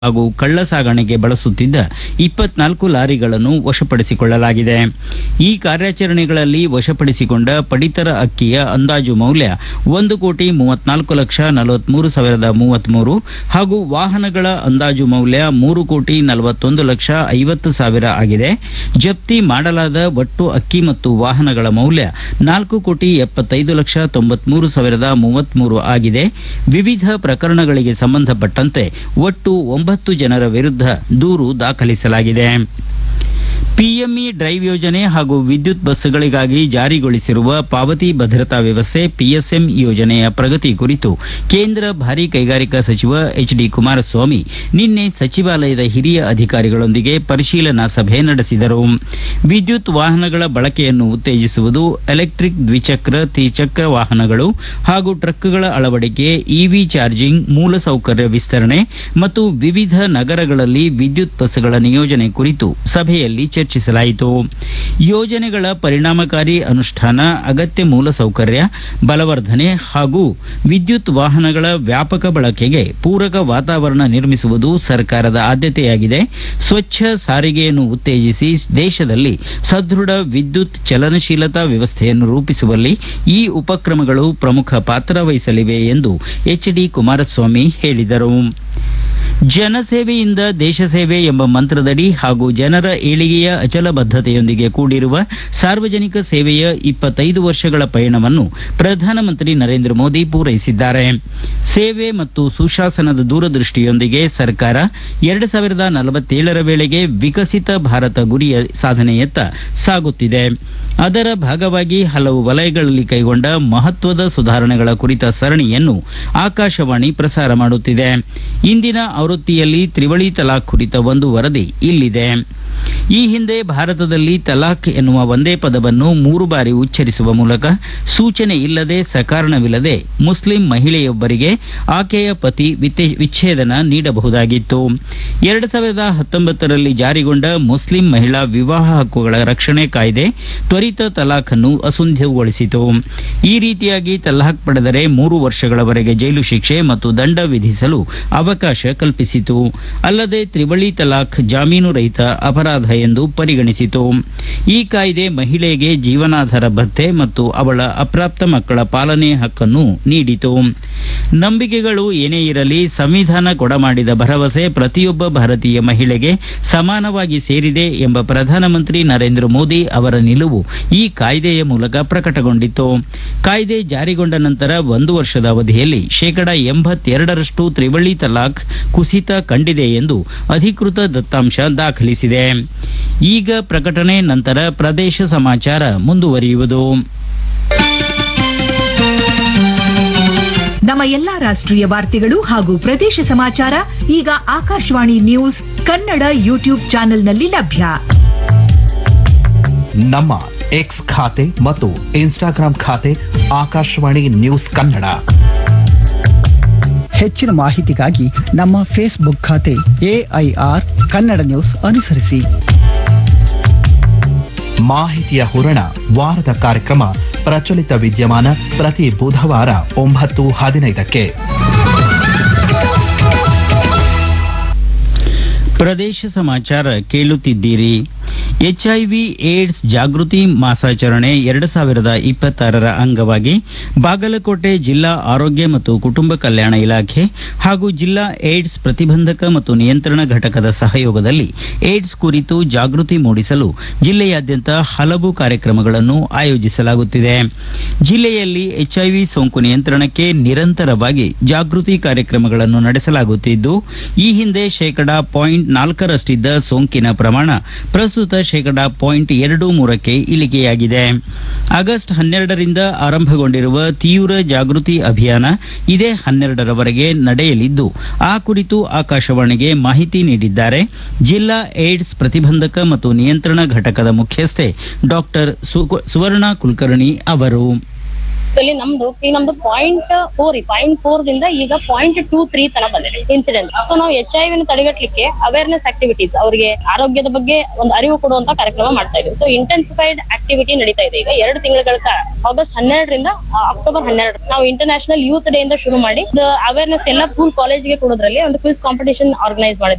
ಹಾಗೂ ಕಳ್ಳ ಸಾಗಣೆಗೆ ಬಳಸುತ್ತಿದ್ದ ಇಪ್ಪತ್ನಾಲ್ಕು ಲಾರಿಗಳನ್ನು ವಶಪಡಿಸಿಕೊಳ್ಳಲಾಗಿದೆ ಈ ಕಾರ್ಯಾಚರಣೆಗಳಲ್ಲಿ ವಶಪಡಿಸಿಕೊಂಡ ಪಡಿತರ ಅಕ್ಕಿಯ ಅಂದಾಜು ಮೌಲ್ಯ ಒಂದು ಕೋಟಿ ಮೂವತ್ನಾಲ್ಕು ಲಕ್ಷ ನಲವತ್ಮೂರು ಸಾವಿರದ ಮೂವತ್ಮೂರು ಹಾಗೂ ವಾಹನಗಳ ಅಂದಾಜು ಮೌಲ್ಯ ಮೂರು ಕೋಟಿ ನಲವತ್ತೊಂದು ಲಕ್ಷ ಐವತ್ತು ಸಾವಿರ ಆಗಿದೆ ಜಪ್ತಿ ಮಾಡಲಾದ ಒಟ್ಟು ಅಕ್ಕಿ ಮತ್ತು ವಾಹನಗಳ ಮೌಲ್ಯ ನಾಲ್ಕು ಕೋಟಿ ಎಪ್ಪತ್ತೈದು ಲಕ್ಷ ತೊಂಬತ್ಮೂರು ಸಾವಿರದ ಮೂವತ್ಮೂರು ಆಗಿದೆ ವಿವಿಧ ಪ್ರಕರಣಗಳಿಗೆ ಸಂಬಂಧಪಟ್ಟಂತೆ ಒಟ್ಟು ಒಂಬತ್ತು ಜನರ ವಿರುದ್ಧ ದೂರು ದಾಖಲಿಸಲಾಗಿದೆ ಪಿಎಂಇ ಡ್ರೈವ್ ಯೋಜನೆ ಹಾಗೂ ವಿದ್ಯುತ್ ಬಸ್ಗಳಿಗಾಗಿ ಜಾರಿಗೊಳಿಸಿರುವ ಪಾವತಿ ಭದ್ರತಾ ವ್ಯವಸ್ಥೆ ಪಿಎಸ್ಎಂ ಯೋಜನೆಯ ಪ್ರಗತಿ ಕುರಿತು ಕೇಂದ್ರ ಭಾರೀ ಕೈಗಾರಿಕಾ ಸಚಿವ ಎಚ್ ಡಿ ಕುಮಾರಸ್ವಾಮಿ ನಿನ್ನೆ ಸಚಿವಾಲಯದ ಹಿರಿಯ ಅಧಿಕಾರಿಗಳೊಂದಿಗೆ ಪರಿಶೀಲನಾ ಸಭೆ ನಡೆಸಿದರು ವಿದ್ಯುತ್ ವಾಹನಗಳ ಬಳಕೆಯನ್ನು ಉತ್ತೇಜಿಸುವುದು ಎಲೆಕ್ಟ್ರಿಕ್ ದ್ವಿಚಕ್ರ ತ್ರಿಚಕ್ರ ವಾಹನಗಳು ಹಾಗೂ ಟ್ರಕ್ಗಳ ಅಳವಡಿಕೆ ಇವಿ ಚಾರ್ಜಿಂಗ್ ಮೂಲಸೌಕರ್ಯ ವಿಸ್ತರಣೆ ಮತ್ತು ವಿವಿಧ ನಗರಗಳಲ್ಲಿ ವಿದ್ಯುತ್ ಬಸ್ಗಳ ನಿಯೋಜನೆ ಕುರಿತು ಸಭೆಯಲ್ಲಿ ಚರ್ಚಿಸಲಾಯಿತು ಯೋಜನೆಗಳ ಪರಿಣಾಮಕಾರಿ ಅನುಷ್ಠಾನ ಅಗತ್ಯ ಮೂಲಸೌಕರ್ಯ ಬಲವರ್ಧನೆ ಹಾಗೂ ವಿದ್ಯುತ್ ವಾಹನಗಳ ವ್ಯಾಪಕ ಬಳಕೆಗೆ ಪೂರಕ ವಾತಾವರಣ ನಿರ್ಮಿಸುವುದು ಸರ್ಕಾರದ ಆದ್ಯತೆಯಾಗಿದೆ ಸ್ವಚ್ಛ ಸಾರಿಗೆಯನ್ನು ಉತ್ತೇಜಿಸಿ ದೇಶದಲ್ಲಿ ಸದೃಢ ವಿದ್ಯುತ್ ಚಲನಶೀಲತಾ ವ್ಯವಸ್ಥೆಯನ್ನು ರೂಪಿಸುವಲ್ಲಿ ಈ ಉಪಕ್ರಮಗಳು ಪ್ರಮುಖ ಪಾತ್ರ ವಹಿಸಲಿವೆ ಎಂದು ಎಚ್ ಡಿ ಕುಮಾರಸ್ವಾಮಿ ಹೇಳಿದರು ಜನಸೇವೆಯಿಂದ ದೇಶ ಸೇವೆ ಎಂಬ ಮಂತ್ರದಡಿ ಹಾಗೂ ಜನರ ಏಳಿಗೆಯ ಅಚಲ ಬದ್ಧತೆಯೊಂದಿಗೆ ಕೂಡಿರುವ ಸಾರ್ವಜನಿಕ ಸೇವೆಯ ಇಪ್ಪತ್ತೈದು ವರ್ಷಗಳ ಪಯಣವನ್ನು ಪ್ರಧಾನಮಂತ್ರಿ ನರೇಂದ್ರ ಮೋದಿ ಪೂರೈಸಿದ್ದಾರೆ ಸೇವೆ ಮತ್ತು ಸುಶಾಸನದ ದೂರದೃಷ್ಟಿಯೊಂದಿಗೆ ಸರ್ಕಾರ ಎರಡು ಸಾವಿರದ ನಲವತ್ತೇಳರ ವೇಳೆಗೆ ವಿಕಸಿತ ಭಾರತ ಗುರಿಯ ಸಾಧನೆಯತ್ತ ಸಾಗುತ್ತಿದೆ ಅದರ ಭಾಗವಾಗಿ ಹಲವು ವಲಯಗಳಲ್ಲಿ ಕೈಗೊಂಡ ಮಹತ್ವದ ಸುಧಾರಣೆಗಳ ಕುರಿತ ಸರಣಿಯನ್ನು ಆಕಾಶವಾಣಿ ಪ್ರಸಾರ ಮಾಡುತ್ತಿದೆ ಇಂದಿನ ಆವೃತ್ತಿಯಲ್ಲಿ ತ್ರಿವಳಿ ತಲಾಖ್ ಕುರಿತ ಒಂದು ವರದಿ ಇಲ್ಲಿದೆ ಈ ಹಿಂದೆ ಭಾರತದಲ್ಲಿ ತಲಾಖ್ ಎನ್ನುವ ಒಂದೇ ಪದವನ್ನು ಮೂರು ಬಾರಿ ಉಚ್ಚರಿಸುವ ಮೂಲಕ ಸೂಚನೆ ಇಲ್ಲದೆ ಸಕಾರಣವಿಲ್ಲದೆ ಮುಸ್ಲಿಂ ಮಹಿಳೆಯೊಬ್ಬರಿಗೆ ಆಕೆಯ ಪತಿ ವಿತೆ- ವಿಚ್ಛೇದನ ನೀಡಬಹುದಾಗಿತ್ತು ಎರಡು ಸಾವಿರದ ಹತ್ತೊಂಬತ್ತರಲ್ಲಿ ಜಾರಿಗೊಂಡ ಮುಸ್ಲಿಂ ಮಹಿಳಾ ವಿವಾಹ ಹಕ್ಕುಗಳ ರಕ್ಷಣೆ ಕಾಯ್ದೆ ತ್ವರಿತ ತಲಾಖ್ ಅನ್ನು ಅಸುಂಧ್ಯಗೊಳಿಸಿತು ಈ ರೀತಿಯಾಗಿ ತಲಾಖ್ ಪಡೆದರೆ ಮೂರು ವರ್ಷಗಳವರೆಗೆ ಜೈಲು ಶಿಕ್ಷೆ ಮತ್ತು ದಂಡ ವಿಧಿಸಲು ಅವಕಾಶ ಕಲ್ಪಿಸಿತು ಅಲ್ಲದೆ ತ್ರಿವಳಿ ತಲಾಖ್ ಜಾಮೀನು ರಹಿತ ಅಪರಾಧ ಎಂದು ಪರಿಗಣಿಸಿತು ಈ ಕಾಯ್ದೆ ಮಹಿಳೆಗೆ ಜೀವನಾಧಾರ ಭತ್ಯೆ ಮತ್ತು ಅವಳ ಅಪ್ರಾಪ್ತ ಮಕ್ಕಳ ಪಾಲನೆ ಹಕ್ಕನ್ನು ನೀಡಿತು ನಂಬಿಕೆಗಳು ಏನೇ ಇರಲಿ ಸಂವಿಧಾನ ಕೊಡಮಾಡಿದ ಭರವಸೆ ಪ್ರತಿಯೊಬ್ಬ ಭಾರತೀಯ ಮಹಿಳೆಗೆ ಸಮಾನವಾಗಿ ಸೇರಿದೆ ಎಂಬ ಪ್ರಧಾನಮಂತ್ರಿ ನರೇಂದ್ರ ಮೋದಿ ಅವರ ನಿಲುವು ಈ ಕಾಯ್ದೆಯ ಮೂಲಕ ಪ್ರಕಟಗೊಂಡಿತ್ತು ಕಾಯ್ದೆ ಜಾರಿಗೊಂಡ ನಂತರ ಒಂದು ವರ್ಷದ ಅವಧಿಯಲ್ಲಿ ಶೇಕಡ ಎಂಬತ್ತೆರಡರಷ್ಟು ತ್ರಿವಳಿ ತಲಾಖ್ ಕುಸಿತ ಕಂಡಿದೆ ಎಂದು ಅಧಿಕೃತ ದತ್ತಾಂಶ ದಾಖಲಿಸಿದೆ ಈಗ ಪ್ರಕಟಣೆ ನಂತರ ಪ್ರದೇಶ ಸಮಾಚಾರ ಮುಂದುವರಿಯುವುದು ನಮ್ಮ ಎಲ್ಲಾ ರಾಷ್ಟ್ರೀಯ ವಾರ್ತೆಗಳು ಹಾಗೂ ಪ್ರದೇಶ ಸಮಾಚಾರ ಈಗ ಆಕಾಶವಾಣಿ ನ್ಯೂಸ್ ಕನ್ನಡ ಯೂಟ್ಯೂಬ್ ಚಾನೆಲ್ನಲ್ಲಿ ಲಭ್ಯ ನಮ್ಮ ಎಕ್ಸ್ ಖಾತೆ ಮತ್ತು ಇನ್ಸ್ಟಾಗ್ರಾಂ ಖಾತೆ ಆಕಾಶವಾಣಿ ನ್ಯೂಸ್ ಕನ್ನಡ ಹೆಚ್ಚಿನ ಮಾಹಿತಿಗಾಗಿ ನಮ್ಮ ಫೇಸ್ಬುಕ್ ಖಾತೆ ಎಐಆರ್ ಕನ್ನಡ ನ್ಯೂಸ್ ಅನುಸರಿಸಿ ಮಾಹಿತಿಯ ಹೂರಣ ವಾರದ ಕಾರ್ಯಕ್ರಮ ಪ್ರಚಲಿತ ವಿದ್ಯಮಾನ ಪ್ರತಿ ಬುಧವಾರ ಒಂಬತ್ತು ಹದಿನೈದಕ್ಕೆ ಪ್ರದೇಶ ಸಮಾಚಾರ ಕೇಳುತ್ತಿದ್ದೀರಿ ಎಚ್ಐವಿ ಏಡ್ಸ್ ಜಾಗೃತಿ ಮಾಸಾಚರಣೆ ಎರಡು ಸಾವಿರದ ಇಪ್ಪತ್ತಾರರ ಅಂಗವಾಗಿ ಬಾಗಲಕೋಟೆ ಜಿಲ್ಲಾ ಆರೋಗ್ಯ ಮತ್ತು ಕುಟುಂಬ ಕಲ್ಯಾಣ ಇಲಾಖೆ ಹಾಗೂ ಜಿಲ್ಲಾ ಏಡ್ಸ್ ಪ್ರತಿಬಂಧಕ ಮತ್ತು ನಿಯಂತ್ರಣ ಘಟಕದ ಸಹಯೋಗದಲ್ಲಿ ಏಡ್ಸ್ ಕುರಿತು ಜಾಗೃತಿ ಮೂಡಿಸಲು ಜಿಲ್ಲೆಯಾದ್ಯಂತ ಹಲವು ಕಾರ್ಯಕ್ರಮಗಳನ್ನು ಆಯೋಜಿಸಲಾಗುತ್ತಿದೆ ಜಿಲ್ಲೆಯಲ್ಲಿ ಎಚ್ಐವಿ ಸೋಂಕು ನಿಯಂತ್ರಣಕ್ಕೆ ನಿರಂತರವಾಗಿ ಜಾಗೃತಿ ಕಾರ್ಯಕ್ರಮಗಳನ್ನು ನಡೆಸಲಾಗುತ್ತಿದ್ದು ಈ ಹಿಂದೆ ಶೇಕಡಾ ಪಾಯಿಂಟ್ ನಾಲ್ಕರಷ್ಟಿದ್ದ ಸೋಂಕಿನ ಪ್ರಮಾಣ ಪ್ರಸ್ತುತ ಶೇಕಡಾ ಪಾಯಿಂಟ್ ಎರಡು ಮೂರಕ್ಕೆ ಇಳಿಕೆಯಾಗಿದೆ ಆಗಸ್ಟ್ ಹನ್ನೆರಡರಿಂದ ಆರಂಭಗೊಂಡಿರುವ ತೀವ್ರ ಜಾಗೃತಿ ಅಭಿಯಾನ ಇದೇ ಹನ್ನೆರಡರವರೆಗೆ ನಡೆಯಲಿದ್ದು ಆ ಕುರಿತು ಆಕಾಶವಾಣಿಗೆ ಮಾಹಿತಿ ನೀಡಿದ್ದಾರೆ ಜಿಲ್ಲಾ ಏಡ್ಸ್ ಪ್ರತಿಬಂಧಕ ಮತ್ತು ನಿಯಂತ್ರಣ ಘಟಕದ ಮುಖ್ಯಸ್ಥೆ ಡಾಕ್ಟರ್ ಸುವರ್ಣ ಕುಲಕರ್ಣಿ ಅವರು ಅಲ್ಲಿ ನಮ್ದು ಈಗ ನಮ್ದು ಪಾಯಿಂಟ್ ಫೋರ್ ಪಾಯಿಂಟ್ ಫೋರ್ ದಿಂದ ಈಗ ಪಾಯಿಂಟ್ ಟೂ ತ್ರೀ ತನ ಬಂದಿದೆ ಇನ್ಸಿಡೆಂಟ್ ಸೊ ನಾವು ಎಚ್ ಐ ವಿನ ತಡೆಗಟ್ಟಲಿಕ್ಕೆ ಅವೇರ್ನೆಸ್ ಆಕ್ಟಿವಿಟೀಸ್ ಅವರಿಗೆ ಆರೋಗ್ಯದ ಬಗ್ಗೆ ಒಂದು ಅರಿವು ಕೊಡುವಂತ ಕಾರ್ಯಕ್ರಮ ಮಾಡ್ತಾ ಇದ್ದೀವಿ ಸೊ ಇಂಟೆನ್ಸಿಫೈಡ್ ಆಕ್ಟಿವಿಟಿ ನಡೀತಾ ಇದೆ ಈಗ ಎರಡು ತಿಂಗಳ ಕಾಲ ಆಗಸ್ಟ್ ಹನ್ನೆರಡರಿಂದ ಆ, ಅಕ್ಟೋಬರ್ ಹನ್ನೆರಡು ನಾವು ಇಂಟರ್ನ್ಯಾಷನಲ್ ಯೂತ್ ಡೇ ಇಂದ ಶುರು ಮಾಡಿ ಅವೇರ್ನೆಸ್ ಎಲ್ಲ ಸ್ಕೂಲ್ ಕಾಲೇಜ್ಗೆ ಕೊಡೋದ್ರಲ್ಲಿ ಒಂದು ಕ್ವಿಸ್ ಕಾಂಪಿಟೇಷನ್ ಆರ್ಗನೈಸ್ ಮಾಡಿದ್ವಿ